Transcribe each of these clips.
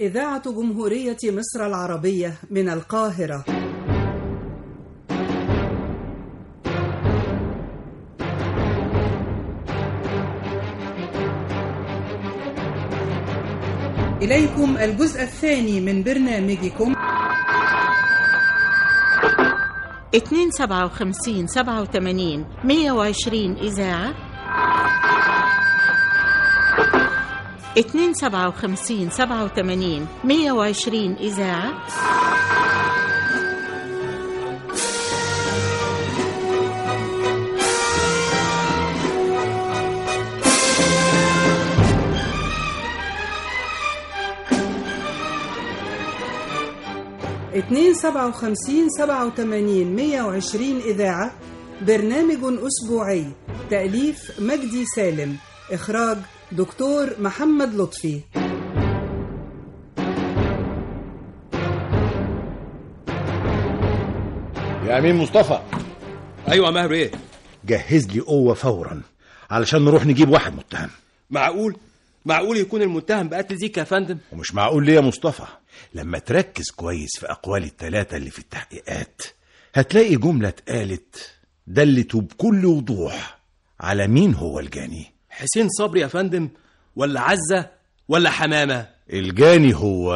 إذاعة جمهورية مصر العربية من القاهرة إليكم الجزء الثاني من برنامجكم 257 87 120 إذاعة 257 87 120 إذاعة اتنين سبعة وخمسين سبعة وتمانين مية وعشرين إذاعة برنامج أسبوعي تأليف مجدي سالم إخراج دكتور محمد لطفي يا امين مصطفى ايوه ماهر ايه جهز لي قوه فورا علشان نروح نجيب واحد متهم معقول معقول يكون المتهم بقتل زيكا يا فندم ومش معقول ليه يا مصطفى لما تركز كويس في اقوال الثلاثه اللي في التحقيقات هتلاقي جمله اتقالت دلت بكل وضوح على مين هو الجاني حسين صبري يا فندم ولا عزه ولا حمامه الجاني هو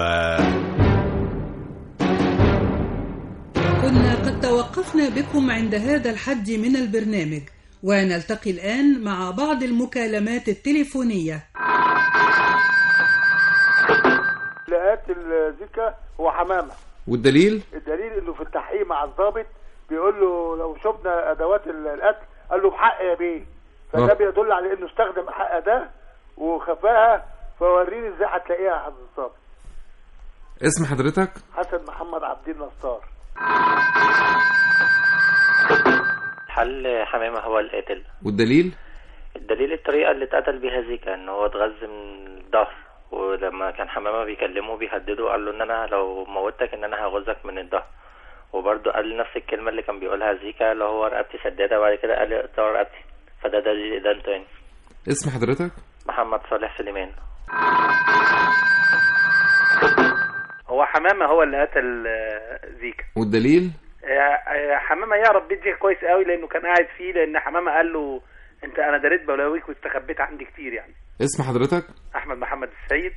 كنا قد توقفنا بكم عند هذا الحد من البرنامج ونلتقي الآن مع بعض المكالمات التليفونية لقات الزكا هو حمامه والدليل الدليل انه في التحقيق مع الضابط بيقول له لو شفنا ادوات ال- القتل قال له بحق يا بيه فده آه. بيدل على انه استخدم حق ده وخفاها فوريني ازاي هتلاقيها يا حضرتك الضابط اسم حضرتك حسن محمد عبدين نصار حل حمامة هو القاتل والدليل الدليل الطريقة اللي اتقتل بيها زيكا ان هو اتغذى من الظهر ولما كان حمامة بيكلمه بيهدده قال له ان انا لو موتك ان انا هغزك من الظهر وبرضه قال نفس الكلمة اللي كان بيقولها زيكا اللي هو رقبتي سدادة وبعد كده قال اقطع رقبتي فده دليل إدان تاني اسم حضرتك محمد صالح سليمان هو حمامة هو اللي قتل زيكا والدليل حمامة يعرف بيت زيكا كويس قوي لانه كان قاعد فيه لان حمامة قال له انت انا دريت بلاويك واستخبيت عندي كتير يعني اسم حضرتك احمد محمد السيد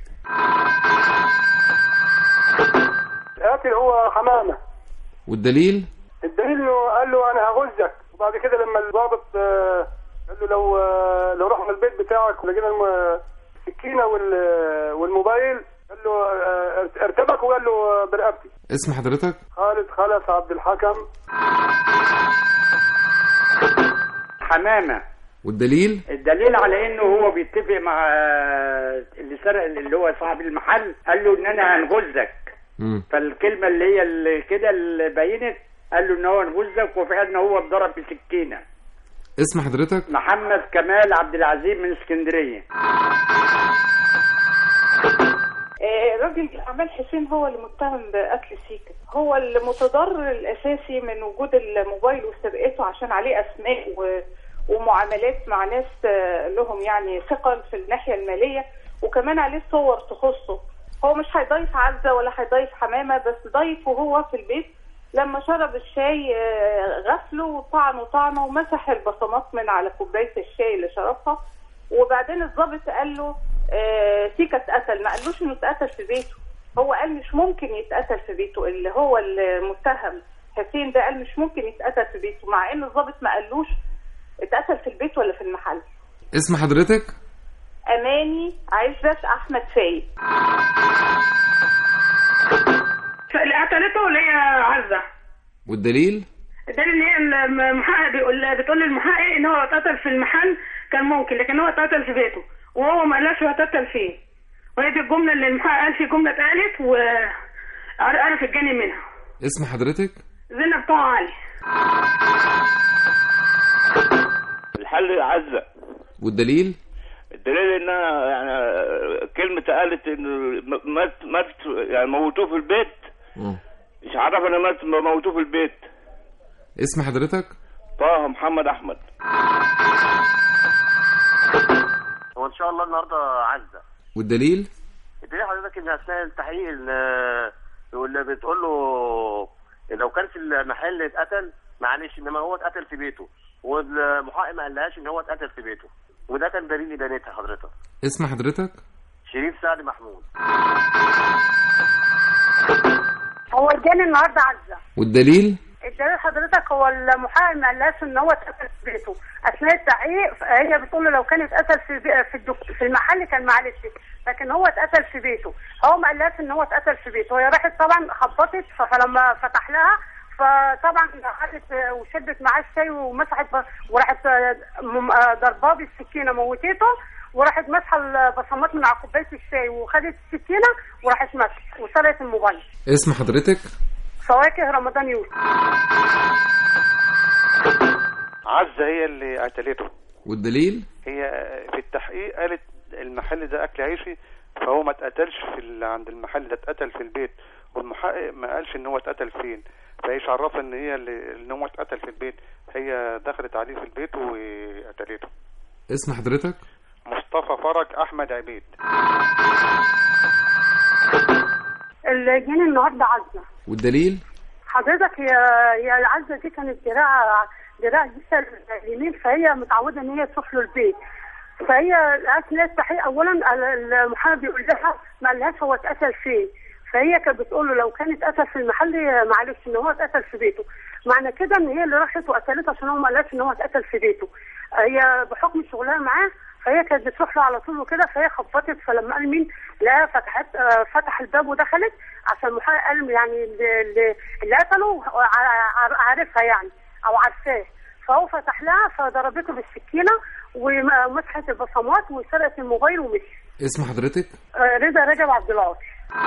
القاتل هو حمامه والدليل الدليل انه قال له انا هغزك وبعد كده لما الضابط آه، قال له لو آه، لو رحنا البيت بتاعك ولقينا الم- السكينه وال- والموبايل قال له آه، ارتبك وقال له آه، برقبتي اسم حضرتك خالد خلف عبد الحكم حمامة والدليل الدليل على انه هو بيتفق مع اللي سرق اللي هو صاحب المحل قال له ان انا هنغزك مم. فالكلمة اللي هي اللي كده اللي بينت قال له ان هو هنغزك وفعلا هو اتضرب بسكينة اسم حضرتك محمد كمال عبد العزيز من اسكندرية راجل أعمال حسين هو اللي متهم بقتل سيكا هو المتضرر الأساسي من وجود الموبايل وسرقته عشان عليه أسماء و... ومعاملات مع ناس آه، لهم يعني ثقل في الناحية المالية وكمان عليه صور تخصه هو مش هيضيف عزة ولا هيضيف حمامة بس ضيفه هو في البيت لما شرب الشاي آه، غسله وطعنه طعنه ومسح البصمات من على كوباية الشاي اللي شربها وبعدين الضابط قال له آه، سيكا اتقتل ما قالوش انه اتقتل في بيته هو قال مش ممكن يتقتل في بيته اللي هو المتهم حسين ده قال مش ممكن يتقتل في بيته مع ان الضابط ما قالوش اتقتل في البيت ولا في المحل اسم حضرتك اماني عزت احمد فايد اللي قتلته اللي هي عزة والدليل ده ان هي المحقق بيقول بتقول للمحقق ان هو اتقتل في المحل كان ممكن لكن هو اتقتل في بيته وهو ما قالش هو اتقتل فين وهي دي الجمله اللي المحقق قال في جمله اتقالت وانا في الجاني منها اسم حضرتك زينب طه علي الحل عزة والدليل الدليل انها يعني كلمة قالت انه مات مات يعني موتوه في البيت مم. مش عارف انا مات موتوه في البيت اسم حضرتك طه محمد احمد هو ان شاء الله النهارده عزه والدليل الدليل حضرتك ان اثناء التحقيق ال- اللي بتقول له لو كان في المحل اتقتل معلش انما هو اتقتل في بيته والمحقق ما قالهاش ان هو اتقتل في بيته وده كان دليل ادانتها حضرتك اسم حضرتك شريف سعد محمود هو اداني النهارده عزه والدليل الدليل حضرتك هو المحامي ما قالهاش ان هو اتقتل في بيته اثناء التحقيق هي بتقول له لو كان اتقتل في بي- في الدك... في المحل كان معلش لكن هو اتقتل في بيته هو ما قالهاش ان هو اتقتل في بيته هي راحت طبعا خبطت ف- فلما فتح لها فطبعا قعدت وشدت معاه الشاي ومسحت ب- وراحت م- ضرباه بالسكينه موتته وراحت مسحه البصمات من على كوبايه الشاي وخدت السكينه وراحت مسحت وسرقت الموبايل اسم حضرتك فواكه رمضان يوسف عزة هي اللي قتلته والدليل هي في التحقيق قالت المحل ده اكل عيشي فهو ما اتقتلش في ال... عند المحل ده اتقتل في البيت والمحقق ما قالش ان هو اتقتل فين فايش عرفها ان هي اللي ان هو اتقتل في البيت هي دخلت عليه في البيت وقتلته اسم حضرتك مصطفى فرج احمد عبيد اللي جاني النهارده عزه والدليل حضرتك هي هي العزه دي كانت دراع دراع جسر اليمين فهي متعوده ان هي تروح له البيت فهي اثناء التحقيق اولا ال- المحامي بيقول لها ما قالهاش هو اتقتل فين فهي كانت بتقول له لو كان اتقتل في المحل معلش ان هو اتقتل في بيته معنى كده ان هي اللي راحت وقتلته عشان هو ما قالهاش ان هو اتقتل في بيته هي بحكم شغلها معاه فهي كانت بتروح له على طول وكده فهي خبطت فلما قال مين لا فتحت آه، فتح الباب ودخلت عشان المحقق قال يعني اللي, اللي- اللي قتله ع- ع- عارفها يعني او عارفاه فهو فتح لها فضربته بالسكينه ومسحت البصمات وسرقت الموبايل ومشي اسم حضرتك آه، رضا رجب عبد العاطي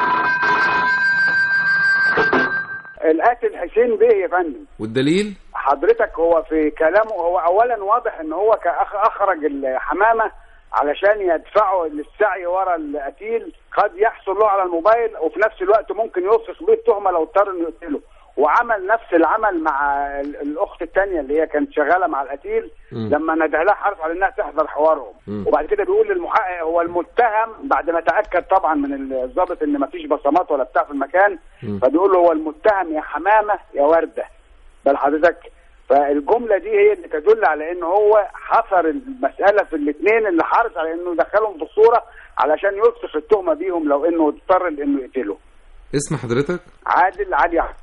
القاتل حسين بيه يا فندم والدليل حضرتك هو في كلامه هو اولا واضح ان هو كأخ اخرج الحمامه علشان يدفعه للسعي ورا القتيل قد يحصل له على الموبايل وفي نفس الوقت ممكن يوثق بيه التهمه لو اضطر انه يقتله وعمل نفس العمل مع ال- الاخت الثانيه اللي هي كانت شغاله مع القتيل مم. لما نده لها حرص على انها تحضر حوارهم مم. وبعد كده بيقول للمحقق هو المتهم بعد ما تاكد طبعا من الضابط ان مفيش بصمات ولا بتاع في المكان مم. فبيقول له هو المتهم يا حمامه يا ورده بل حضرتك فالجمله دي هي اللي تدل على ان هو حصر المساله في الاثنين اللي حرص على انه يدخلهم في الصوره علشان يلصق التهمه بيهم لو انه اضطر انه يقتله اسم حضرتك عادل علي أحمد.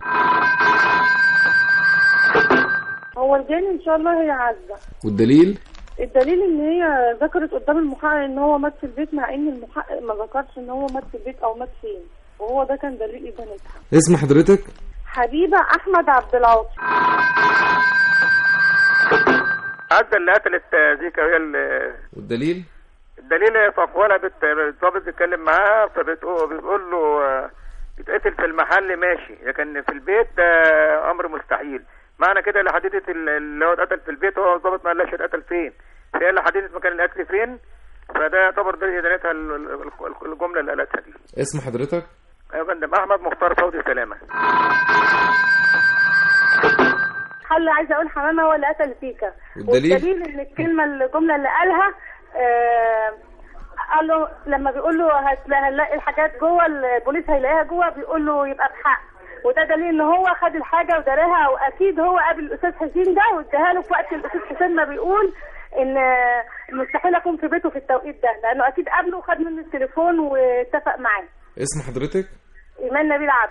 هو الجاني ان شاء الله هي عزه والدليل الدليل ان هي ذكرت قدام المحقق ان هو مات في البيت مع ان المحقق ما ذكرش ان هو مات في البيت او مات فين وهو ده كان دليل ادانتها اسم حضرتك حبيبه احمد عبد العاطي عزة اللي قتلت زيكا هي اللي والدليل الدليل صفوانة بت- الضابط بيتكلم معاها فبتقول بيقول له آه، يتقتل في المحل ماشي لكن في البيت ده امر مستحيل معنى كده اللي حددت ال- اللي هو اتقتل في البيت هو الضابط ما قالش اتقتل فين فهي اللي حددت مكان القتل فين فده يعتبر ده ادانتها ال- ال- ال- الجمله اللي قالتها دي اسم حضرتك يا فندم احمد مختار فوزي سلامه حل عايزه اقول حمامه هو اللي قتل فيكا والدليل؟ والدليل ان الكلمه الجمله اللي قالها آه قال له لما بيقول له هت- هنلاقي الحاجات جوه البوليس هيلاقيها جوه بيقول له يبقى بحق وده دليل ان هو خد الحاجه ودراها واكيد هو قابل الاستاذ حسين ده واداها له في وقت الاستاذ حسين ما بيقول ان آه، مستحيل اكون في بيته في التوقيت ده لانه اكيد قابله وخد منه التليفون واتفق معاه اسم حضرتك ايمان نبيل عبد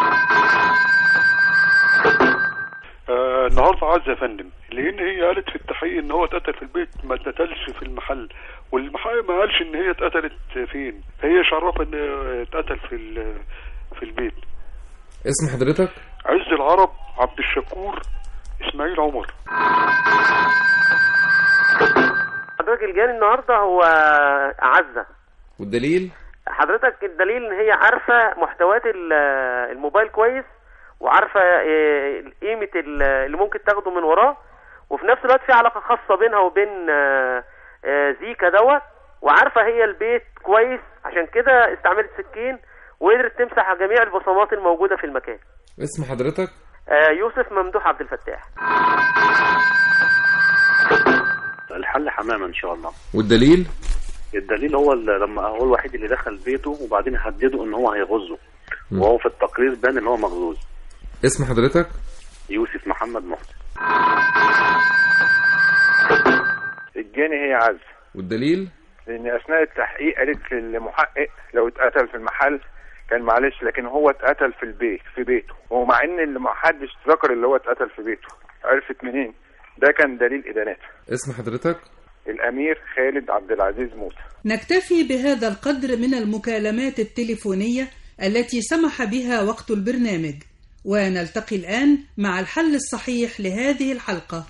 آه النهارده عزة يا فندم لان هي قالت في التحقيق ان هو اتقتل في البيت ما اتقتلش في المحل والمحقق ما قالش ان هي اتقتلت فين فهي شرفة ان اتقتل في ال- في البيت اسم حضرتك عز العرب عبد الشكور اسماعيل عمر حضرتك الجاني النهارده هو عزه والدليل حضرتك الدليل ان هي عارفه محتويات ال- الموبايل كويس وعارفه آه، قيمه ال- اللي ممكن تاخده من وراه وفي نفس الوقت في علاقه خاصه بينها وبين آه، آه، زيكا دوت وعارفه هي البيت كويس عشان كده استعملت سكين وقدرت تمسح جميع البصمات الموجوده في المكان اسم حضرتك آه، يوسف ممدوح عبد الفتاح الحل حمامه ان شاء الله والدليل الدليل هو ال- لما هو الوحيد اللي دخل بيته وبعدين هدده ان هو هيغزه وهو في التقرير بان ان هو مغزوز اسم حضرتك يوسف محمد محسن الجاني هي عز والدليل لان اثناء التحقيق قالت للمحقق لو اتقتل في المحل كان معلش لكن هو اتقتل في البيت في بيته ومع ان اللي ما حدش ذكر اللي هو اتقتل في بيته عرفت منين ده كان دليل ادانات اسم حضرتك الامير خالد عبد العزيز موسى نكتفي بهذا القدر من المكالمات التليفونية التي سمح بها وقت البرنامج ونلتقي الآن مع الحل الصحيح لهذه الحلقة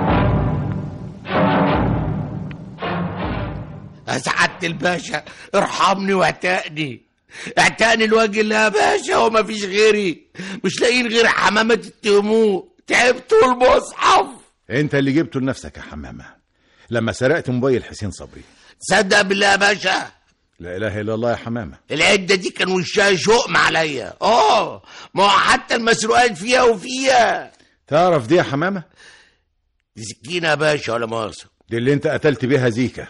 يا سعادة الباشا ارحمني واعتقني اعتقني الوجه الله يا باشا وما فيش غيري مش لاقيين غير حمامة التيمور تعبت والمصحف انت اللي جبته لنفسك يا حمامة لما سرقت موبايل حسين صبري تصدق بالله يا باشا لا اله الا الله يا حمامة العدة دي كان وشها شؤم عليا اه ما هو حتى المسروقات فيها وفيها تعرف دي يا حمامة دي سكينة يا باشا ولا مؤاخذة دي اللي انت قتلت بيها زيكا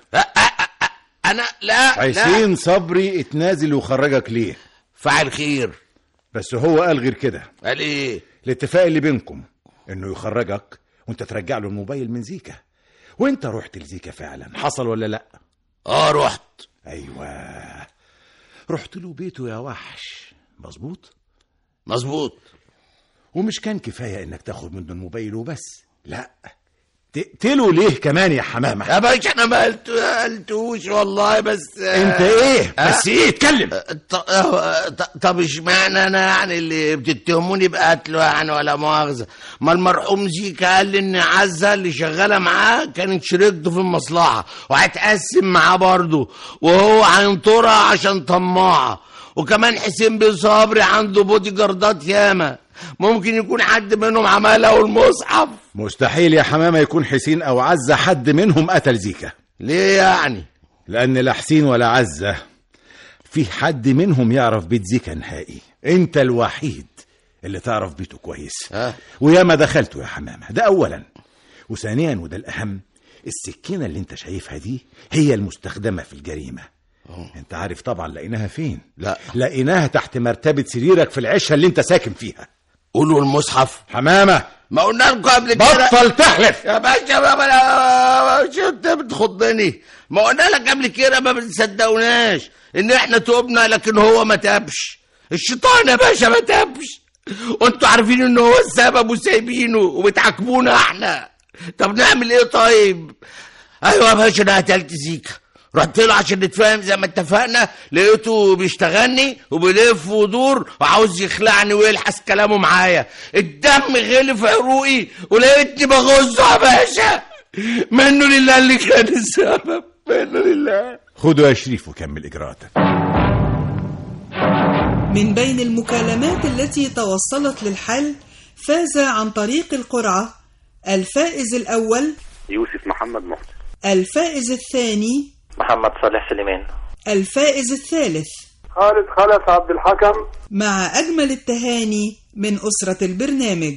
انا لا حسين لا صبري اتنازل وخرجك ليه فعل خير بس هو قال غير كده قال ايه الاتفاق اللي بينكم انه يخرجك وانت ترجع له الموبايل من زيكا وانت رحت لزيكا فعلا حصل ولا لا اه رحت ايوه رحت له بيته يا وحش مظبوط مظبوط ومش كان كفايه انك تاخد منه الموبايل وبس لا تقتله ليه كمان يا حمامه يا باشا انا ما قلت- قلتوش والله بس انت ايه بس ايه اتكلم ط- آه، ط- طب اشمعنى انا يعني اللي بتتهموني بقتله يعني ولا مؤاخذه ما المرحوم زيكا قال لي ان عزه اللي شغاله معاه كانت شريكته في المصلحه وهتقسم معاه برضه وهو هينطرها عشان طماعه وكمان حسين بن صبري عنده بودي جاردات ياما ممكن يكون حد منهم عملها والمصحف مستحيل يا حمامه يكون حسين او عزه حد منهم قتل زيكا ليه يعني لان لا حسين ولا عزه في حد منهم يعرف بيت زيكا نهائي انت الوحيد اللي تعرف بيته كويس ها وياما دخلته يا حمامه ده اولا وثانيا وده الاهم السكينه اللي انت شايفها دي هي المستخدمه في الجريمه انت عارف طبعا لقيناها فين لا لقيناها تحت مرتبه سريرك في العشه اللي انت ساكن فيها قولوا المصحف حمامه ما قلنا لكم قبل كده بطل تحلف يا باشا ما ما شو انت بتخضني ما قلنا لك قبل كده ما بتصدقوناش ان احنا تبنا لكن هو ما تابش الشيطان يا باشا ما تابش وانتوا عارفين ان هو السبب وسايبينه وبتعاقبونا احنا طب نعمل ايه طيب ايوه يا باشا انا قتلت زيكا رحت له عشان نتفاهم زي ما اتفقنا لقيته بيشتغلني وبيلف ودور وعاوز يخلعني ويلحس كلامه معايا الدم غلي في عروقي ولقيتني بغزه يا باشا منه لله اللي كان السبب منه لله خده يا شريف وكمل اجراءاتك من بين المكالمات التي توصلت للحل فاز عن طريق القرعة الفائز الأول يوسف محمد محسن الفائز الثاني محمد صالح سليمان الفائز الثالث خالد خلف عبد الحكم مع أجمل التهاني من أسرة البرنامج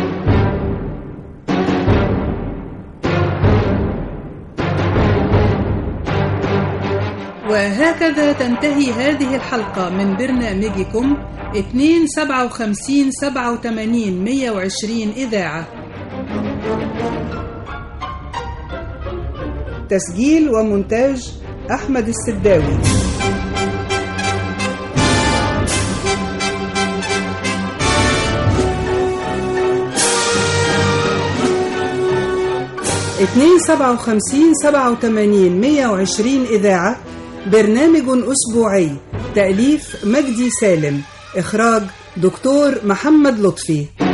وهكذا تنتهي هذه الحلقة من برنامجكم 257 87 120 إذاعة تسجيل ومونتاج أحمد السداوي اتنين سبعة وخمسين سبعة وتمانين مية وعشرين إذاعة برنامج أسبوعي تأليف مجدي سالم إخراج دكتور محمد لطفي